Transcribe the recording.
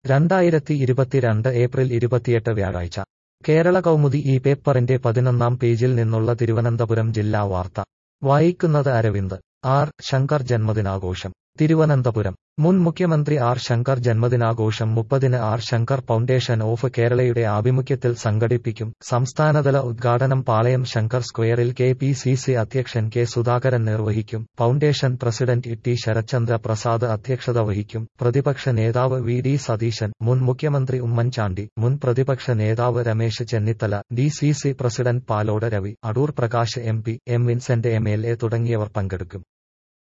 രണ്ടായിരത്തി ഇരുപത്തിരണ്ട് ഏപ്രിൽ ഇരുപത്തിയെട്ട് വ്യാഴാഴ്ച കേരള കൗമുദി ഈ പേപ്പറിന്റെ പതിനൊന്നാം പേജിൽ നിന്നുള്ള തിരുവനന്തപുരം ജില്ലാ വാർത്ത വായിക്കുന്നത് അരവിന്ദ് ആർ ശങ്കർ ജന്മദിനാഘോഷം തിരുവനന്തപുരം മുൻ മുഖ്യമന്ത്രി ആർ ശങ്കർ ജന്മദിനാഘോഷം മുപ്പതിന് ആർ ശങ്കർ ഫൗണ്ടേഷൻ ഓഫ് കേരളയുടെ ആഭിമുഖ്യത്തിൽ സംഘടിപ്പിക്കും സംസ്ഥാനതല ഉദ്ഘാടനം പാളയം ശങ്കർ സ്ക്വയറിൽ കെ പി സി സി അധ്യക്ഷൻ കെ സുധാകരൻ നിർവഹിക്കും foundation president T Sarathchandra Prasad അധ്യക്ഷത വഹിക്കും പ്രതിപക്ഷ നേതാവ് വി ഡി സതീശൻ മുൻ മുഖ്യമന്ത്രി ഉമ്മൻചാണ്ടി മുൻ പ്രതിപക്ഷ നേതാവ് Ramesh Chennithala D C C president Palode Ravi Adoor Prakash M P M Vincent M L A തുടങ്ങിയവർ പങ്കെടുക്കും